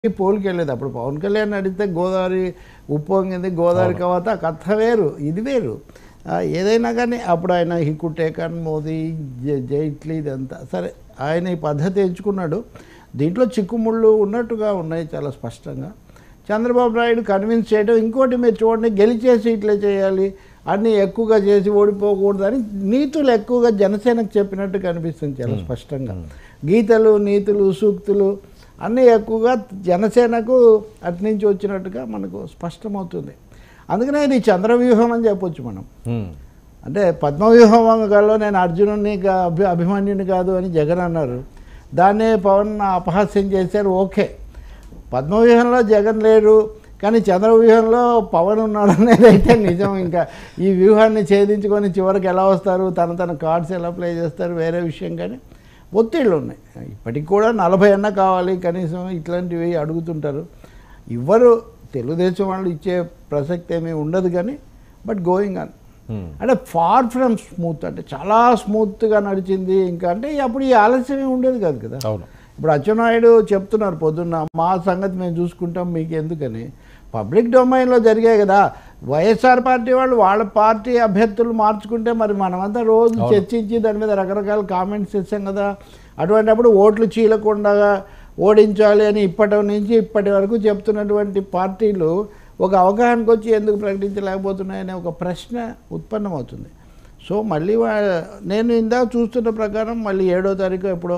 పోలికి వెళ్ళేది అప్పుడు పవన్ కళ్యాణ్ అడిగితే గోదావరి ఉప్పొంగింది గోదావరి కవాత ఆ కథ వేరు ఇది వేరు ఆ, ఏదైనా కానీ అప్పుడు ఆయన he could take on Modi జై- జైట్లీ ఇదంతా సరే ఆయన ఈ పద్ధతి ఎంచుకున్నాడు దీంట్లో చిక్కుముళ్ళు ఉన్నట్టుగా ఉన్నాయి చాలా స్పష్టంగా చంద్రబాబు నాయుడు కన్విన్స్ చేయడం ఇంకోటి మీరు చూడండి గెలిచేసి ఇట్లా చేయాలి అన్నీ ఎక్కువగా చేసి ఓడిపోకూడదని నీతులు ఎక్కువగా జనసేనకు చెప్పినట్టు కనిపిస్తుంది చాలా స్పష్టంగా గీతలు నీతులు సూక్తులు అన్నీ ఎక్కువగా జనసేనకు అట్నుంచి వచ్చినట్టుగా మనకు స్పష్టమవుతుంది అందుకనే ఇది చంద్రవ్యూహం అని చెప్పొచ్చు మనం ఉమ్. అంటే పద్మవ్యూహంలో నేను అర్జునుడిని గా- అభి అభిమన్యుని కాదు అని జగన్ అన్నారు దాన్నే పవన్ అపహాస్యం చేశారు ఓకే పద్మవ్యూహంలో జగన్ లేరు కానీ చంద్రవ్యూహంలో పవన్ ఉన్నాడు అనేది అయితే నిజం ఇంకా ఈ వ్యూహాన్ని ఛేదించుకొని చివరికి ఎలా వస్తారు తన తన కార్డ్స్ ఎలా ప్లే చేస్తారు వేరే విషయం కానీ ఒత్తిళ్ళు ఉన్నాయి ఇప్పటికి కూడా నలభై అన్న కావాలి కనీసం ఇట్లాంటివి అడుగుతుంటారు ఇవ్వరు తెలుగుదేశం వాళ్ళు ఇచ్చే ప్రసక్తి ఏమీ ఉండదు కానీ బట్ గోయింగ్ ఆన్ ఉమ్. అంటే ఫార్ ఫ్రమ్ స్మూత్ అంటే చాలా స్మూత్గా నడిచింది ఇంకా అంటే అప్పుడు ఈ ఆలస్యం ఏమి ఉండేది కాదు కదా అవును ఇప్పుడు అచ్చెన్నాయుడు చెప్తున్నారు పొద్దున్న మా సంగతి మేము చూసుకుంటాం మీకు ఎందుకని పబ్లిక్ డొమైన్లో జరిగాయి కదా వైఎస్ఆర్ పార్టీ వాళ్ళు వాళ్ళ పార్టీ అభ్యర్థులు మార్చుకుంటే మరి మనమంతా రోజు చర్చించి దాని మీద రకరకాల కామెంట్స్ ఇస్తాం కదా అటువంటిప్పుడు ఓట్లు చీలకుండా ఓడించాలి అని ఇప్పటి నుంచి ఇప్పటి వరకు చెప్తున్నటువంటి పార్టీలు ఒక అవగాహనకు వచ్చి ఎందుకు ప్రకటించలేకపోతున్నాయనే ఒక ప్రశ్న ఉత్పన్నమవుతుంది సో మళ్ళీ వా- నేను ఇందాక చూస్తున్న ప్రకారం మళ్ళీ ఏడో తారీఖు ఎప్పుడో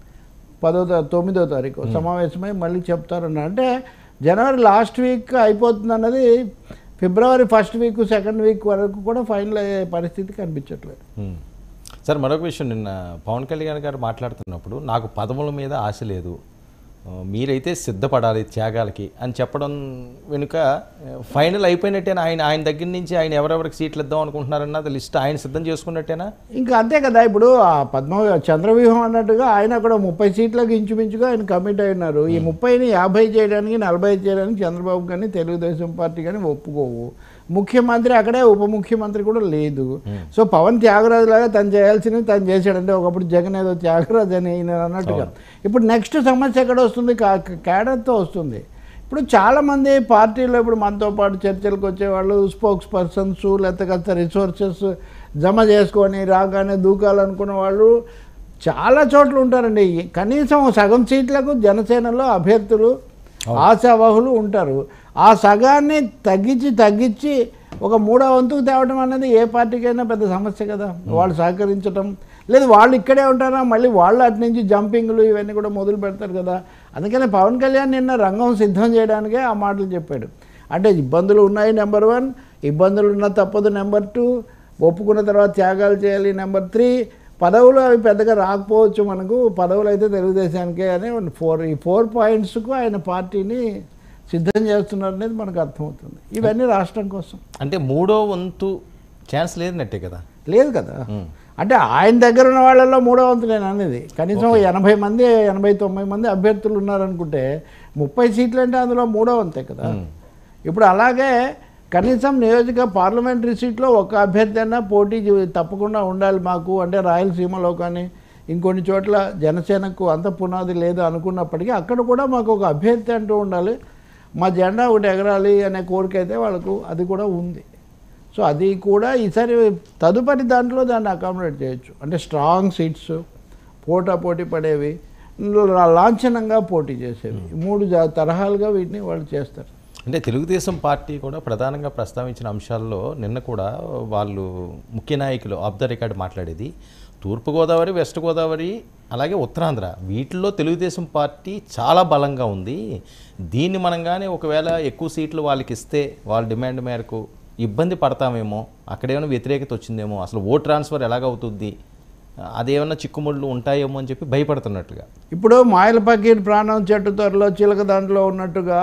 పదో తా- తొమ్మిదో తారీఖు సమావేశమై మళ్ళీ చెప్తారన్న అంటే జనవరి లాస్ట్ వీక్ అయిపోతుంది అన్నది February first week second week వరకు కూడా ఫైనల్ అయ్యే పరిస్థితి కనిపించట్లేదు ఉమ్. సార్ మరొక విషయం నిన్న పవన్ కళ్యాణ్ గారు మాట్లాడుతున్నప్పుడు నాకు పదముల మీద ఆశ లేదు ఆ, మీరైతే సిద్ధపడాలి త్యాగాలకి అని చెప్పడం వెనుక ఆ, ఫైనల్ అయిపోయినట్టేనా ఆయన ఆయన దగ్గర నుంచి ఆయన ఎవరెవరికి సీట్లు ఇద్దాం అనుకుంటున్నారన్నది లిస్ట్ ఆయన సిద్ధం చేసుకున్నట్టేనా ఇంకా అంతే కదా ఇప్పుడు ఆ పద్మ చంద్రవ్యూహం అన్నట్టుగా ఆయన కూడా ముప్పై సీట్లకు ఇంచుమించుగా ఆయన కమిట్ అయి ఉన్నారు ఈ ముప్పైని యాభై చేయడానికి నలభై చేయడానికి చంద్రబాబు కానీ తెలుగుదేశం పార్టీ కానీ ఒప్పుకోవు ముఖ్యమంత్రి అక్కడే ఉప ముఖ్యమంత్రి కూడా లేదు సో పవన్ త్యాగరాజు లాగా తను చేయాల్సినవి తను చేశాడంటే ఒకప్పుడు జగన్ ఏదో త్యాగరాజు అని ఈయన అన్నట్టుగా ఇప్పుడు నెక్స్ట్ సమస్య ఎక్కడ వస్తుంది కా- క్యాడర్తో వస్తుంది ఇప్పుడు చాలామంది పార్టీలో ఇప్పుడు మనతో పాటు చర్చలకు వచ్చేవాళ్ళు స్పోక్స్ పర్సన్స్ లేకపోతే కాస్త రిసోర్సెస్ జమ చేసుకొని రాగానే దూకాలనుకున్న వాళ్ళు చాలా చోట్ల ఉంటారండి కనీసం సగం సీట్లకు జనసేనలో అభ్యర్థులు ఆశావహులు ఉంటారు ఆ సగాన్ని తగ్గించి తగ్గించి ఒక మూడో వంతుకు తేవడం అనేది ఏ పార్టీకైనా పెద్ద సమస్య కదా వాళ్ళు సహకరించడం లేదు వాళ్ళు ఇక్కడే ఉంటారా మళ్ళీ వాళ్ళు అటు నుంచి జంపింగ్లు ఇవన్నీ కూడా మొదలు పెడతారు కదా అందుకనే పవన్ కళ్యాణ్ నిన్న రంగం సిద్ధం చేయడానికే ఆ మాటలు చెప్పాడు అంటే ఇబ్బందులు ఉన్నాయి నెంబర్ వన్ ఇబ్బందులు ఉన్న తప్పదు నెంబర్ టూ ఒప్పుకున్న తర్వాత త్యాగాలు చేయాలి నెంబర్ త్రీ పదవులు అవి పెద్దగా రాకపోవచ్చు మనకు పదవులు అయితే తెలుగుదేశానికే అని ఫోర్ ఈ ఫోర్ పాయింట్స్కు ఆయన పార్టీని సిద్ధం చేస్తున్నారు అనేది మనకు అర్థమవుతుంది ఇవన్నీ రాష్ట్రం కోసం అంటే మూడో వంతు ఛాన్స్ లేదన్నట్టే కదా లేదు కదా అంటే ఆయన దగ్గర ఉన్న వాళ్ళల్లో మూడో వంతు నేను అనేది కనీసం ఎనభై మంది ఎనభై తొంభై మంది అభ్యర్థులు ఉన్నారనుకుంటే ముప్పై సీట్లు అంటే అందులో మూడో వంతే కదా ఇప్పుడు అలాగే కనీసం నియోజక పార్లమెంటరీ సీట్లో ఒక అభ్యర్థి అయినా పోటీ చే- తప్పకుండా ఉండాలి మాకు అంటే రాయలసీమలో కానీ ఇంకొన్ని చోట్ల జనసేనకు అంత పునాది లేదు అనుకున్నప్పటికీ అక్కడ కూడా మాకు ఒక అభ్యర్థి అంటూ ఉండాలి మా జెండా ఒకటి ఎగరాలి అనే కోరిక అయితే వాళ్ళకు అది కూడా ఉంది సో అది కూడా ఈసారి తదుపరి దాంట్లో దాన్ని అకామిడేట్ చేయొచ్చు అంటే స్ట్రాంగ్ సీట్స్ పోటా పోటీ పడేవి లా- లాంఛనంగా పోటీ చేసేవి ఈ మూడు జా- తరహాలుగా వీటిని వాళ్ళు చేస్తారు అంటే తెలుగుదేశం పార్టీ కూడా ప్రధానంగా ప్రస్తావించిన అంశాల్లో నిన్న కూడా వాళ్ళు ముఖ్య నాయకులు ఆఫ్ ద రికార్డ్ మాట్లాడేది తూర్పుగోదావరి వెస్ట్ గోదావరి అలాగే ఉత్తరాంధ్ర వీటిల్లో తెలుగుదేశం పార్టీ చాలా బలంగా ఉంది దీన్ని మనం కానీ ఒకవేళ ఎక్కువ సీట్లు వాళ్ళకి ఇస్తే వాళ్ళ డిమాండ్ మేరకు ఇబ్బంది పడతామేమో అక్కడేమైనా వ్యతిరేకత వచ్చిందేమో అసలు ఓట్ ట్రాన్స్ఫర్ ఎలాగవుతుంది అదేమన్నా చిక్కుముళ్ళు ఉంటాయేమో అని చెప్పి భయపడుతున్నట్లుగా ఇప్పుడు మాయల పకీర్ ప్రాణం చెట్టు త్వరలో చిలక దాంట్లో ఉన్నట్టుగా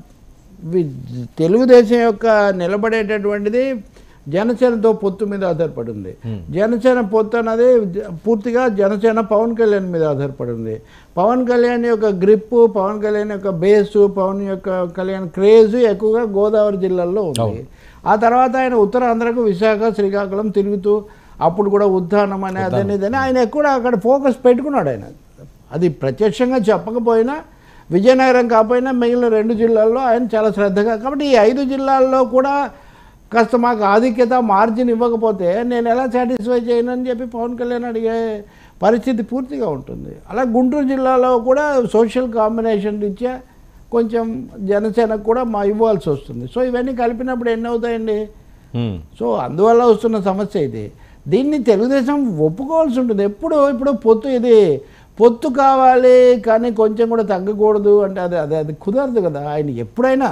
వి- తెలుగుదేశం యొక్క నిలబడేటటువంటిది జనసేనతో పొత్తు మీద ఆధారపడి ఉంది జనసేన పొత్తు అనేది జ- పూర్తిగా జనసేన పవన్ కళ్యాణ్ మీద ఆధారపడి ఉంది పవన్ కళ్యాణ్ యొక్క గ్రిప్ పవన్ కళ్యాణ్ యొక్క బేసు పవన్ యొక్క కళ్యాణ్ క్రేజ్ ఎక్కువగా గోదావరి జిల్లాల్లో ఉంది ఆ తర్వాత ఆయన ఉత్తరాంధ్రకు విశాఖ శ్రీకాకుళం తిరుగుతూ అప్పుడు కూడా ఉద్దానం అని అదని ఇదని ఆయన ఎక్కువ అక్కడ ఫోకస్ పెట్టుకున్నాడు ఆయన అది ప్రత్యక్షంగా చెప్పకపోయినా విజయనగరం కాకపోయినా మిగిలిన రెండు జిల్లాల్లో ఆయన చాలా శ్రద్ధగా కాబట్టి ఈ ఐదు జిల్లాల్లో కూడా కాస్త మాకు ఆధిక్యత మార్జిన్ ఇవ్వకపోతే నేను ఎలా సాటిస్ఫై చేయను అని చెప్పి పవన్ కళ్యాణ్ అడిగే పరిస్థితి పూర్తిగా ఉంటుంది అలా గుంటూరు జిల్లాలో కూడా సోషల్ కాంబినేషన్ రీత్యా కొంచెం జనసేనకు కూడా మా ఇవ్వాల్సి వస్తుంది సో ఇవన్నీ కలిపినప్పుడు ఎన్ని అవుతాయండి ఉమ్, సో అందువల్ల వస్తున్న సమస్య ఇది దీన్ని తెలుగుదేశం ఒప్పుకోవాల్సి ఉంటుంది ఎప్పుడు ఇప్పుడు పొత్తు ఇది పొత్తు కావాలి కానీ కొంచెం కూడా తగ్గకూడదు అంటే అది అది అది కుదరదు కదా ఆయన ఎప్పుడైనా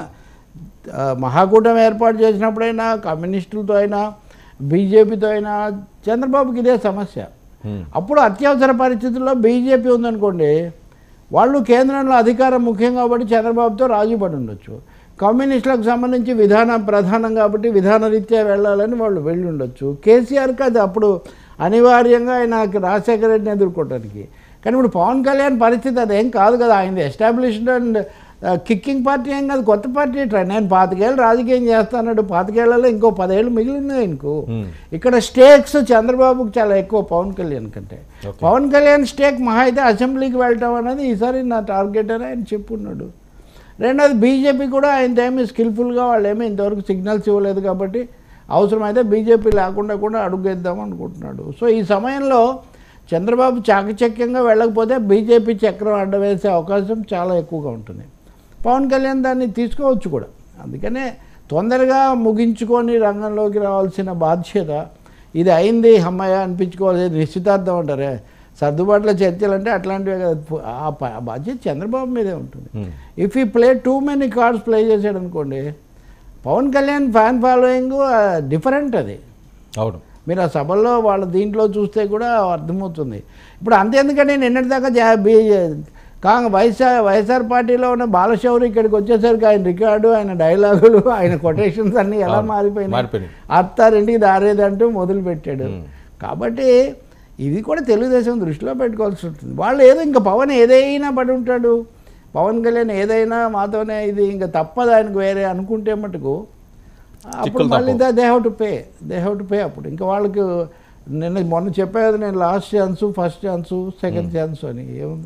ఆ, మహాకూటమి ఏర్పాటు చేసినప్పుడైనా కమ్యూనిస్టులతో అయినా బీజేపీతో అయినా చంద్రబాబుకి ఇదే సమస్య ఉమ్, అప్పుడు అత్యవసర పరిస్థితుల్లో బీజేపీ ఉందనుకోండి వాళ్ళు కేంద్రంలో అధికారం ముఖ్యం కాబట్టి చంద్రబాబుతో రాజీ పడి ఉండొచ్చు కమ్యూనిస్టులకు సంబంధించి విధానం ప్రధానం కాబట్టి విధాన రీత్యా వెళ్ళాలని వాళ్ళు వెళ్ళి ఉండొచ్చు కేసీఆర్కి అది అప్పుడు అనివార్యంగా ఆయన రాజశేఖర రెడ్డిని ఎదుర్కోవడానికి కానీ ఇప్పుడు పవన్ కళ్యాణ్ పరిస్థితి అదేం కాదు కదా ఆయన ఎస్టాబ్లిష్డ్ అండ్ కిక్కింగ్ పార్టీ ఏం కాదు కొత్త పార్టీ ట్రై నేను పాతికేళ్ళు రాజకీయం చేస్తాన్నాడు పాతికేళ్లలో ఇంకో పదేళ్ళు మిగిలినాయి ఇంకో ఉమ్, ఇక్కడ స్టేక్స్ చంద్రబాబుకి చాలా ఎక్కువ పవన్ కళ్యాణ్ కంటే Okay. పవన్ కళ్యాణ్ స్టేక్ మహా అయితే అసెంబ్లీకి వెళ్ళటం అనేది ఈసారి నా టార్గెట్ అని ఆయన చెప్పున్నాడు రెండోది బీజేపీ కూడా ఆయన ఏమీ స్కిల్ఫుల్గా వాళ్ళు ఏమీ ఇంతవరకు సిగ్నల్స్ ఇవ్వలేదు కాబట్టి అవసరమైతే బీజేపీ లేకుండా కూడా అడుగేద్దాం అనుకుంటున్నాడు సో ఈ సమయంలో చంద్రబాబు చాకచక్యంగా వెళ్ళకపోతే బీజేపీ చక్రం అడ్డవేసే అవకాశం చాలా ఎక్కువగా ఉంటుంది పవన్ కళ్యాణ్ దాన్ని తీసుకోవచ్చు కూడా అందుకనే తొందరగా ముగించుకొని రంగంలోకి రావాల్సిన బాధ్యత ఇది అయింది అమ్మాయ అనిపించుకోవాలి నిశ్చితార్థం అంటారే సర్దుబాట్ల చర్చలు అంటే అట్లాంటివే కదా ఆ ప- ఆ బాధ్యత చంద్రబాబు మీదే ఉంటుంది um, if he play too many cards play చేశాడు అనుకోండి Pawan Kalyan fan following different అది అవును మీరు ఆ సభల్లో వాళ్ళ దీంట్లో చూస్తే కూడా అర్థమవుతుంది ఇప్పుడు అంతేందుకంటే నిన్నటిదాకా జా బీ కాంగ్ వైఎస్ఆర్ వైఎస్ఆర్ పార్టీలో ఉన్న బాలశౌరి ఇక్కడికి వచ్చేసరికి ఆయన రికార్డు ఆయన డైలాగులు ఆయన కొటేషన్స్ అన్నీ ఎలా అవును, మారిపోయినాయి మారిపోయినాయి. అత్తారింటికి దారేదంటూ మొదలు పెట్టాడు మ్మ్. కాబట్టి ఇది కూడా తెలుగుదేశం దృష్టిలో పెట్టుకోవాల్సి ఉంటుంది వాళ్ళు ఏదో ఇంకా పవన్ ఏదైనా పడి ఉంటాడు పవన్ కళ్యాణ్ ఏదైనా మాతోనే ఇది ఇంకా తప్పదు ఆయనకు వేరే అనుకుంటే మటుకు అప్పుడు చిక్కులు మళ్ళీ తప్పవు. They have to pay they have to pay అప్పుడు ఇంకా వాళ్ళకి నిన్న మొన్న చెప్పే కదా నేను last chance first chance second chance అని ఏముంది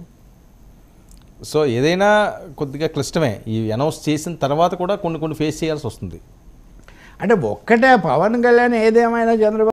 సో ఏదైనా కొద్దిగా క్లిష్టమే ఈ అనౌన్స్ చేసిన తర్వాత కూడా కొన్ని కొన్ని ఫేస్ చేయాల్సి వస్తుంది అంటే ఒక్కటే పవన్ కళ్యాణ్ ఏదేమైనా చంద్రబాబు